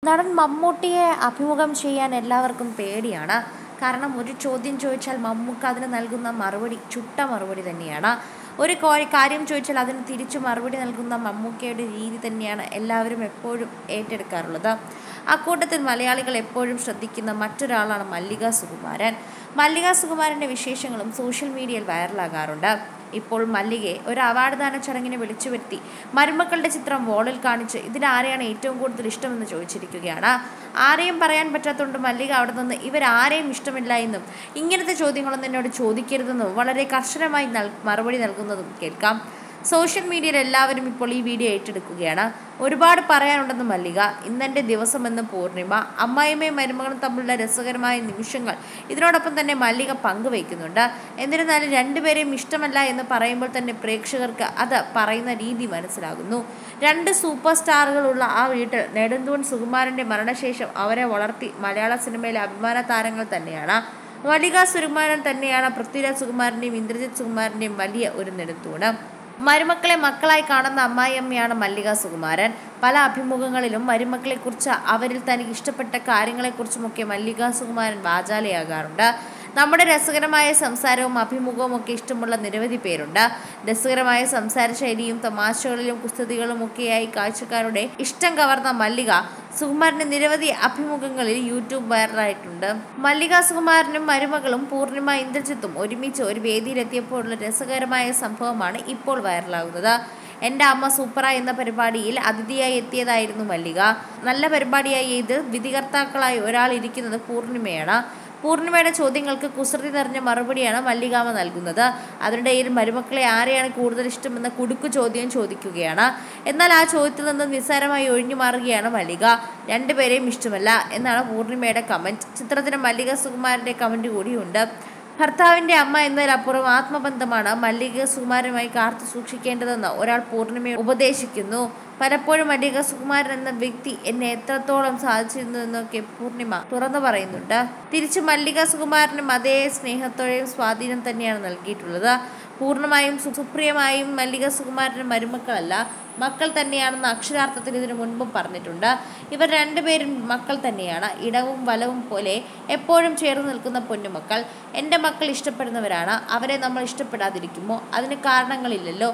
നടൻ മമ്മൂട്ടിയെ അഭിമുഖം ചെയ്യാൻ എല്ലാവർക്കും പേടിയാണ് കാരണം ഒരു ചോദ്യം ചോദിച്ചാൽ മമ്മൂക്ക അതിന് നൽകുന്ന മറുപടി ചുട്ട മറുപടി തന്നെയാണ് ഒരു കോ- കാര്യം ചോദിച്ചാൽ അതിന് തിരിച്ചു മറുപടി നൽകുന്ന മമ്മൂക്കയുടെ രീതി തന്നെയാണ് എല്ലാവരും എപ്പോഴും ഏറ്റെടുക്കാറുള്ളത് അക്കൂട്ടത്തിൽ മലയാളികൾ എപ്പോഴും ശ്രദ്ധിക്കുന്ന മറ്റൊരാളാണ് മല്ലിക സുകുമാരൻ മല്ലിക സുകുമാരൻ്റെ വിശേഷങ്ങളും സോഷ്യൽ മീഡിയയിൽ വൈറലാകാറുണ്ട് ഇപ്പോൾ മല്ലികയെ ഒരു അവാർഡ് ദാന ചടങ്ങിന് വിളിച്ചു വരുത്തി മരുമക്കളുടെ ചിത്രം വോളിൽ കാണിച്ച് ഇതിലാരെയാണ് ഏറ്റവും കൂടുതൽ ഇഷ്ടമെന്ന് ചോദിച്ചിരിക്കുകയാണ് ആരെയും പറയാൻ പറ്റാത്തതുകൊണ്ട് മല്ലിക അവിടെ നിന്ന് ഇവരാരെയും ഇഷ്ടമില്ല എന്നും ഇങ്ങനത്തെ ചോദ്യങ്ങളൊന്നും എന്നോട് ചോദിക്കരുതെന്നും വളരെ കർശനമായി നൽ മറുപടി നൽകുന്നതും കേൾക്കാം സോഷ്യൽ മീഡിയയിൽ എല്ലാവരും ഇപ്പോൾ ഈ വീഡിയോ ഏറ്റെടുക്കുകയാണ് ഒരുപാട് പറയാനുണ്ടെന്ന് മല്ലിക ഇന്നെൻ്റെ ദിവസമെന്ന് പൂർണിമ അമ്മായിമ്മയും മരുമകളും തമ്മിലുള്ള രസകരമായ നിമിഷങ്ങൾ ഇതിനോടൊപ്പം തന്നെ മല്ലിക പങ്കുവയ്ക്കുന്നുണ്ട് എന്നിരുന്നാലും രണ്ടുപേരെയും ഇഷ്ടമല്ല എന്ന് പറയുമ്പോൾ തന്നെ പ്രേക്ഷകർക്ക് അത് പറയുന്ന രീതി മനസ്സിലാകുന്നു രണ്ട് സൂപ്പർ സ്റ്റാറുകളുള്ള ആ വീട്ടിൽ നെടുന്തൂൺ സുകുമാരൻ്റെ മരണശേഷം അവരെ വളർത്തി മലയാള സിനിമയിലെ അഭിമാന താരങ്ങൾ തന്നെയാണ് മല്ലിക സുകുമാരൻ തന്നെയാണ് പൃഥ്വിരാജ് സുകുമാരൻ്റെയും ഇന്ദ്രജിത് സുകുമാരൻ്റെയും വലിയ ഒരു നെടുന്തൂണ് മരുമക്കളെ മക്കളായി കാണുന്ന അമ്മായിയമ്മയാണ് മല്ലിക സുകുമാരൻ പല അഭിമുഖങ്ങളിലും മരുമക്കളെക്കുറിച്ച് അവരിൽ തനിക്ക് ഇഷ്ടപ്പെട്ട കാര്യങ്ങളെക്കുറിച്ചുമൊക്കെ മല്ലിക സുകുമാരൻ വാചാലയാകാറുണ്ട് നമ്മുടെ രസകരമായ സംസാരവും അഭിമുഖവും ഒക്കെ ഇഷ്ടമുള്ള നിരവധി പേരുണ്ട് രസകരമായ സംസാര ശൈലിയും തമാശകളിലും കുസ്തുതികളും ഒക്കെയായി കാഴ്ചക്കാരുടെ ഇഷ്ടം കവർന്ന മല്ലിക സുകുമാരന്റെ നിരവധി അഭിമുഖങ്ങളിൽ യൂട്യൂബ് വൈറലായിട്ടുണ്ട് മല്ലിക സുകുമാരനും മരുമകളും പൂർണിമ ഇന്ദ്രജിത്തും ഒരുമിച്ച് ഒരു വേദിയിലെത്തിയപ്പോഴുള്ള രസകരമായ സംഭവമാണ് ഇപ്പോൾ വൈറലാകുന്നത് എൻ്റെ അമ്മ സൂപ്പറ എന്ന പരിപാടിയിൽ അതിഥിയായി എത്തിയതായിരുന്നു മല്ലിക നല്ല പരിപാടിയായി ഇത് വിധികർത്താക്കളായി ഒരാൾ ഇരിക്കുന്നത് പൂർണിമയാണ് പൂർണിമയുടെ ചോദ്യങ്ങൾക്ക് കുസൃതി നിറഞ്ഞ മറുപടിയാണ് മല്ലികാമ നൽകുന്നത് അതിനിടയിൽ മരുമക്കളെ ആരെയാണ് കൂടുതൽ ഇഷ്ടമെന്ന കുടുക്കു ചോദ്യം ചോദിക്കുകയാണ് എന്നാൽ ആ ചോദ്യത്തിൽ നിന്ന് നിസ്സാരമായി ഒഴിഞ്ഞു മാറുകയാണ് മല്ലിക രണ്ടുപേരെയും ഇഷ്ടമല്ല എന്നാണ് പൂർണിമയുടെ കമൻറ്റ് ചിത്രത്തിന് മല്ലിക സുകുമാരൻ്റെ കമൻറ്റ് കൂടിയുണ്ട് ഭർത്താവിൻ്റെ അമ്മ എന്നതിലപ്പുറം ആത്മബന്ധമാണ് മല്ലിക സുകുമാരനുമായി കാത്തു സൂക്ഷിക്കേണ്ടതെന്ന് ഒരാൾ പൂർണിമയെ ഉപദേശിക്കുന്നു പലപ്പോഴും മല്ലിക സുകുമാരൻ എന്ന വ്യക്തി എന്നെ എത്രത്തോളം സാധിച്ചിരുന്നു എന്നൊക്കെ പൂർണിമ തുറന്നു പറയുന്നുണ്ട് തിരിച്ച് മല്ലിക സുകുമാരനും അതേ സ്നേഹത്തോടെയും സ്വാധീനം തന്നെയാണ് നൽകിയിട്ടുള്ളത് പൂർണ്ണമായും സു- സുപ്രിയമായും മല്ലിക സുകുമാരനും മരുമക്കളല്ല മക്കൾ തന്നെയാണെന്ന് അക്ഷരാർത്ഥത്തിൽ ഇതിനു മുൻപും പറഞ്ഞിട്ടുണ്ട് ഇവർ രണ്ടുപേരും മക്കൾ തന്നെയാണ് ഇടവും വലവും പോലെ എപ്പോഴും ചേർന്ന് നിൽക്കുന്ന പൊന്നുമക്കൾ എൻ്റെ മക്കൾ ഇഷ്ടപ്പെടുന്നവരാണ് അവരെ നമ്മൾ ഇഷ്ടപ്പെടാതിരിക്കുമോ അതിന് കാരണങ്ങളില്ലല്ലോ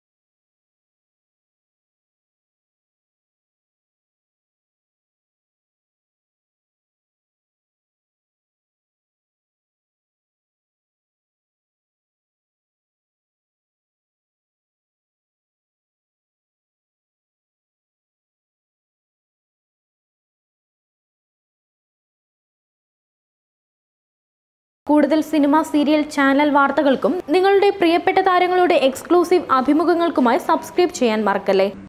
കൂടുതൽ സിനിമ സീരിയൽ ചാനൽ വാർത്തകൾക്കും നിങ്ങളുടെ പ്രിയപ്പെട്ട താരങ്ങളുടെ എക്സ്ക്ലൂസീവ് അഭിമുഖങ്ങൾക്കുമായി സബ്സ്ക്രൈബ് ചെയ്യാൻ മറക്കല്ലേ